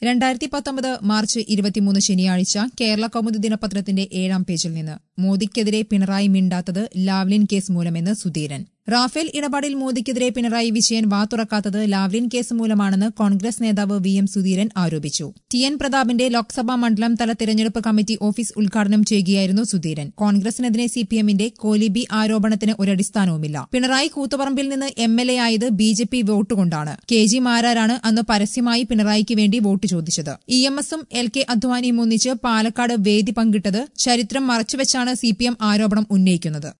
രണ്ടായിരത്തി പത്തൊമ്പത് മാർച്ച് ഇരുപത്തിമൂന്ന് ശനിയാഴ്ച കേരള കൗമുദി ദിനപത്രത്തിന്റെ ഏഴാം പേജിൽ നിന്ന് മോദിക്കെതിരെ പിണറായി മിണ്ടാത്തത് ലാവ്ലിൻ കേസ് മൂലമെന്ന് സുധീരൻ റാഫേൽ ഇടപാടിൽ മോദിക്കെതിരെ പിണറായി വിജയൻ വാതുറക്കാത്തത് ലാവ്ലിൻ കേസ് മൂലമാണെന്ന് കോൺഗ്രസ് നേതാവ് വി എം സുധീരൻ ആരോപിച്ചു ടി എൻ പ്രതാപിന്റെ ലോക്സഭാ മണ്ഡലം തല തെരഞ്ഞെടുപ്പ് കമ്മിറ്റി ഓഫീസ് ഉദ്ഘാടനം ചെയ്യുകയായിരുന്നു സുധീരൻ കോൺഗ്രസിനെതിരെ സിപിഎമ്മിന്റെ കോലിബി ആരോപണത്തിന് ഒരടിസ്ഥാനവുമില്ല പിണറായി കൂത്തുപറമ്പിൽ നിന്ന് എം എൽ എ ആയത് ബി ജെ പി വോട്ടുകൊണ്ടാണ് കെ ജി മാരാരാണ് അന്ന് പരസ്യമായി പിണറായിക്ക് വേണ്ടി വോട്ട് ചോദിച്ചത് ഇ എം എസും എൽ കെ അദ്വാനിയും ഒന്നിച്ച് പാലക്കാട് വേദി പങ്കിട്ടത് ചരിത്രം മറച്ചുവെച്ചാണ് സിപിഎം ആരോപണം ഉന്നയിക്കുന്നത്